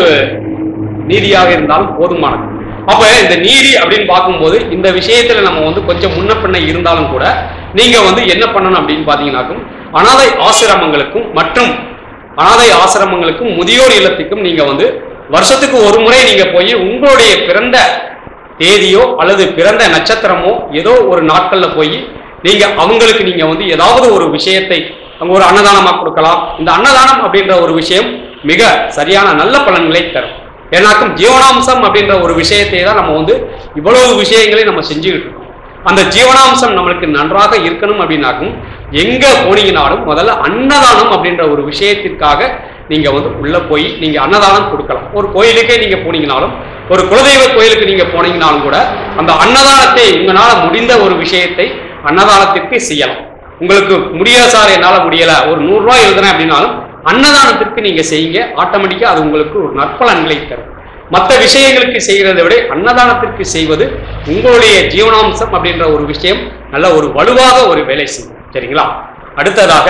நீதியாக இருந்தாலும் போதுமானது அப்ப இந்த நீதி அப்படின்னு பார்க்கும்போது இந்த விஷயத்துல நம்ம வந்து கொஞ்சம் முன்ன பின்ன இருந்தாலும் கூட நீங்க வந்து என்ன பண்ணணும் அப்படின்னு பாத்தீங்கன்னாக்கும் அனாதை ஆசிரமங்களுக்கும் மற்றும் அனாதை ஆசிரமங்களுக்கும் முதியோர் இல்லத்துக்கும் நீங்க வந்து வருஷத்துக்கு ஒரு முறை நீங்க போய் உங்களுடைய பிறந்த தேதியோ அல்லது பிறந்த நட்சத்திரமோ ஏதோ ஒரு நாட்கள்ல போய் நீங்க அவங்களுக்கு நீங்க வந்து ஏதாவது ஒரு விஷயத்தை அங்க ஒரு அன்னதானமா கொடுக்கலாம் இந்த அன்னதானம் அப்படின்ற ஒரு விஷயம் மிக சரியான நல்ல பலன்களை தரும் ஏன்னாக்கும் ஜீவனாம்சம் அப்படின்ற ஒரு விஷயத்தை தான் நம்ம வந்து இவ்வளவு விஷயங்களை நம்ம செஞ்சுக்கிட்டு இருக்கோம் அந்த ஜீவனாம்சம் நம்மளுக்கு நன்றாக இருக்கணும் அப்படின்னாக்கும் எங்க போனீங்கனாலும் முதல்ல அன்னதானம் அப்படின்ற ஒரு விஷயத்திற்காக நீங்க வந்து உள்ள போய் நீங்க அன்னதானம் கொடுக்கலாம் ஒரு கோயிலுக்கே நீங்க போனீங்கனாலும் ஒரு குலதெய்வ கோயிலுக்கு நீங்க போனீங்கனாலும் கூட அந்த அன்னதானத்தை உங்களால முடிந்த ஒரு விஷயத்தை அன்னதானத்திற்கு செய்யலாம் உங்களுக்கு முடியல சார் என்னால முடியல ஒரு நூறு ரூபாய் எழுதுறேன் அப்படின்னாலும் அன்னதானத்திற்கு நீங்க செய்யுங்க ஆட்டோமேட்டிக்கா அது உங்களுக்கு ஒரு நற்பலன்களை தரும் மற்ற விஷயங்களுக்கு செய்கிறதை விட அன்னதானத்திற்கு செய்வது உங்களுடைய ஜீவனாம்சம் அப்படின்ற ஒரு விஷயம் நல்ல ஒரு வலுவாக ஒரு வேலை செய்யும் சரிங்களா அடுத்ததாக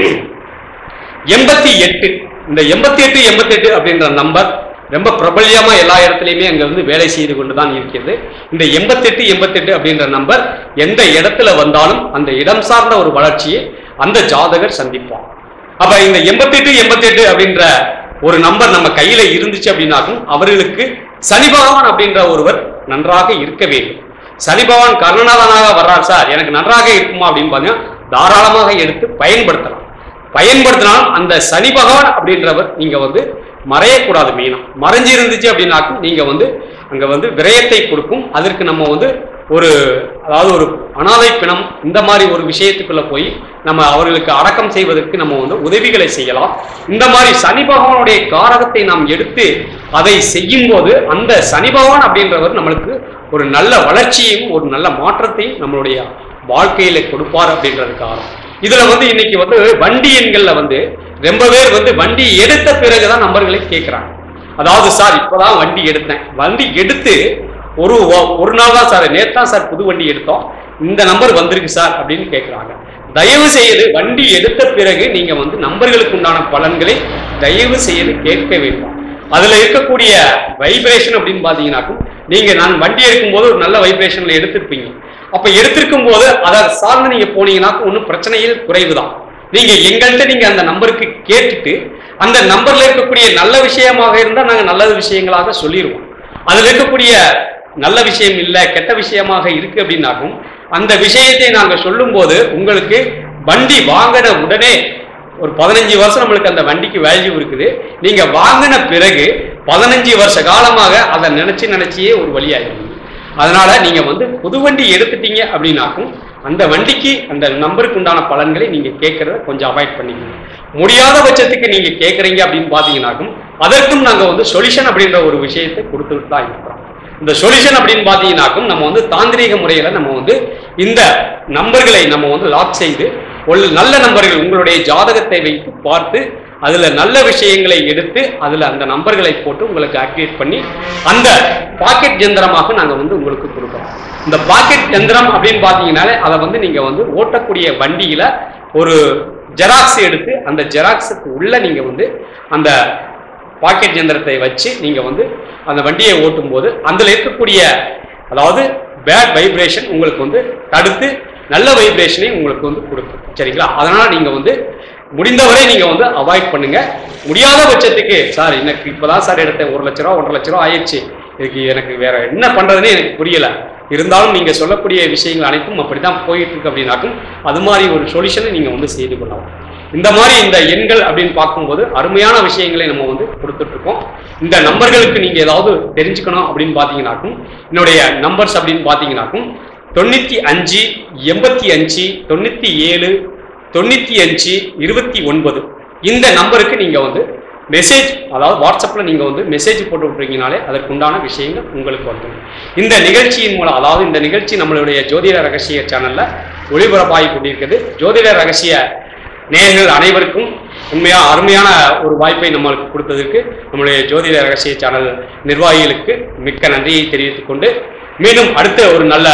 எண்பத்தி எட்டு இந்த எண்பத்தி எட்டு எண்பத்தி எட்டு அப்படின்ற நம்பர் ரொம்ப பிரபல்யமா எல்லா இடத்துலையுமே அங்க வந்து வேலை செய்து கொண்டு தான் இருக்கிறது இந்த எண்பத்தெட்டு எண்பத்தெட்டு அப்படின்ற நம்பர் எந்த இடத்துல வந்தாலும் அந்த இடம் சார்ந்த ஒரு வளர்ச்சியை அந்த ஜாதகர் சந்திப்பார் அப்ப இந்த எண்பத்தெட்டு எண்பத்தெட்டு அப்படின்ற ஒரு நம்பர் நம்ம கையில இருந்துச்சு அப்படின்னாக்கும் அவர்களுக்கு சனி பகவான் அப்படின்ற ஒருவர் நன்றாக இருக்க வேண்டும் சனி பகவான் கர்ணநாதனாக வர்றார் சார் எனக்கு நன்றாக இருக்குமா அப்படின்னு பார்த்தீங்கன்னா தாராளமாக எடுத்து பயன்படுத்தலாம் பயன்படுத்தினாலும் அந்த சனி பகவான் அப்படின்றவர் நீங்க வந்து மறையக்கூடாது மெயினா மறைஞ்சு இருந்துச்சு அப்படின்னாக்கும் நீங்க வந்து அங்க வந்து விரயத்தை கொடுக்கும் அதற்கு நம்ம வந்து ஒரு அதாவது ஒரு அனாதை பிணம் இந்த மாதிரி ஒரு விஷயத்துக்குள்ள போய் நம்ம அவர்களுக்கு அடக்கம் செய்வதற்கு நம்ம வந்து உதவிகளை செய்யலாம் இந்த மாதிரி சனி பகவானுடைய காரகத்தை நாம் எடுத்து அதை செய்யும் போது அந்த சனி பகவான் அப்படின்றவர் நம்மளுக்கு ஒரு நல்ல வளர்ச்சியையும் ஒரு நல்ல மாற்றத்தையும் நம்மளுடைய வாழ்க்கையில கொடுப்பார் அப்படின்றதுக்காக இதுல வந்து இன்னைக்கு வந்து வண்டி எண்கள்ல வந்து ரொம்ப பேர் வந்து வண்டி எடுத்த பிறகுதான் நம்பர்களை கேட்கிறாங்க அதாவது சார் இப்பதான் வண்டி எடுத்தேன் வண்டி எடுத்து ஒரு வ- ஒரு நாள் தான் சார் நேத்து தான் சார் புது வண்டி எடுத்தோம் இந்த நம்பர் வந்திருக்கு சார் அப்படின்னு கேட்குறாங்க தயவு செய்து வண்டி எடுத்த பிறகு நீங்க வந்து நம்பர்களுக்கு உண்டான பலன்களை தயவு செய்து கேட்க வேண்டும் அதுல இருக்கக்கூடிய வைப்ரேஷன் அப்படின்னு பாத்தீங்கன்னாக்கும் நீங்க நான் வண்டி எடுக்கும்போது ஒரு நல்ல வைப்ரேஷன்ல எடுத்திருப்பீங்க அப்ப எடுத்திருக்கும் போது அதை சார்ந்து நீங்க போனீங்கன்னாக்கும் ஒன்றும் பிரச்சனையில் குறைவுதான் நீங்க எங்கள்கிட்ட நீங்க அந்த நம்பருக்கு கேட்டுட்டு அந்த நம்பர்ல இருக்கக்கூடிய நல்ல விஷயமாக இருந்தா நாங்க நல்ல விஷயங்களாக சொல்லிடுவோம் அதுல இருக்கக்கூடிய நல்ல விஷயம் இல்ல கெட்ட விஷயமாக இருக்கு அப்படின்னாக்கும் அந்த விஷயத்தை நாங்க சொல்லும்போது உங்களுக்கு வண்டி வாங்கின உடனே ஒரு பதினஞ்சு வருஷம் நம்மளுக்கு அந்த வண்டிக்கு வேல்யூ இருக்குது நீங்க வாங்கின பிறகு பதினஞ்சு வருஷ காலமாக அதை நினைச்சு நினைச்சியே ஒரு வழியாயிருங்க அதனால நீங்க வந்து புது வண்டி எடுத்துட்டீங்க அப்படின்னாக்கும் அந்த வண்டிக்கு அந்த நம்பருக்கு உண்டான பலன்களை நீங்க கேட்கறத கொஞ்சம் அவாய்ட் பண்ணிக்கணும் முடியாத பட்சத்துக்கு நீங்க கேட்குறீங்க அப்படின்னு பாத்தீங்கன்னாக்கும் அதற்கும் நாங்க வந்து சொல்யூஷன் அப்படின்ற ஒரு விஷயத்தை கொடுத்துட்டு தான் இருக்கிறோம் இந்த சொல்யூஷன் அப்படின்னு பாத்தீங்கன்னாக்கும் நம்ம வந்து தாந்திரீக முறையில நம்ம வந்து இந்த நம்பர்களை நம்ம வந்து லாக் செய்து ஒரு நல்ல நம்பர்கள் உங்களுடைய ஜாதகத்தை வைத்து பார்த்து அதுல நல்ல விஷயங்களை எடுத்து அதுல அந்த நம்பர்களை போட்டு உங்களுக்கு ஆக்டிவேட் பண்ணி அந்த பாக்கெட் எந்திரமாக நாங்க வந்து உங்களுக்கு கொடுக்குறோம் இந்த பாக்கெட் எந்திரம் அப்படின்னு பாத்தீங்கன்னாலே அதை வந்து நீங்க வந்து ஓட்டக்கூடிய வண்டியில ஒரு ஜெராக்ஸ் எடுத்து அந்த ஜெராக்ஸுக்கு உள்ள நீங்க வந்து அந்த பாக்கெட் இயந்திரத்தை வச்சு நீங்க வந்து அந்த வண்டியை ஓட்டும் போது அதுல இருக்கக்கூடிய அதாவது பேட் வைப்ரேஷன் உங்களுக்கு வந்து தடுத்து நல்ல வைப்ரேஷனை உங்களுக்கு வந்து கொடுக்கும் சரிங்களா அதனால நீங்க வந்து முடிந்தவரை நீங்க வந்து அவாய்ட் பண்ணுங்க முடியாத பட்சத்துக்கு சார் எனக்கு இப்பதான் சார் எடுத்தேன் ஒரு லட்ச ரூபா ஒன்றரை லட்ச ரூபா ஆயிடுச்சு இதுக்கு எனக்கு வேற என்ன பண்றதுன்னு எனக்கு புரியல இருந்தாலும் நீங்க சொல்லக்கூடிய விஷயங்கள் அனைத்தும் அப்படித்தான் போயிட்டு இருக்கு அப்படின்னாக்கும் அது மாதிரி ஒரு சொல்யூஷனை நீங்க வந்து செய்து கொள்ளலாம் இந்த மாதிரி இந்த எண்கள் அப்படின்னு பார்க்கும்போது அருமையான விஷயங்களை நம்ம வந்து கொடுத்துட்டு இருக்கோம் இந்த நம்பர்களுக்கு நீங்க ஏதாவது தெரிஞ்சுக்கணும் அப்படின்னு பார்த்தீங்கன்னாக்கும் என்னுடைய நம்பர்ஸ் அப்படின்னு பார்த்தீங்கன்னாக்கும் தொண்ணூத்தி அஞ்சு எண்பத்தி அஞ்சு தொண்ணூத்தி ஏழு தொண்ணூத்தி அஞ்சு இருபத்தி ஒன்பது இந்த நம்பருக்கு நீங்க வந்து மெசேஜ் அதாவது வாட்ஸ்அப்ல நீங்க வந்து மெசேஜ் போட்டு விட்டுறீங்கனாலே அதற்கு உண்டான விஷயங்கள் உங்களுக்கு வந்துடும் இந்த நிகழ்ச்சியின் மூலம் அதாவது இந்த நிகழ்ச்சி நம்மளுடைய ஜோதிட ரகசிய சேனல்ல ஒளிபரப்பாகி கொண்டிருக்கிறது ஜோதிட ரகசிய நேயர்கள் அனைவருக்கும் உண்மையா அருமையான ஒரு வாய்ப்பை நம்மளுக்கு கொடுத்ததற்கு நம்முடைய ஜோதிட ரகசிய சேனல் நிர்வாகிகளுக்கு மிக்க நன்றியை தெரிவித்துக் கொண்டு மீண்டும் அடுத்த ஒரு நல்ல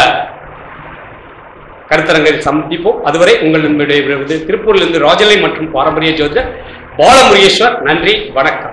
கருத்தரங்கில் சந்திப்போம் அதுவரை உங்கள் நம்முடைய திருப்பூரிலிருந்து ராஜலை மற்றும் பாரம்பரிய ஜோதிடர் பாலமுருகேஸ்வர் நன்றி வணக்கம்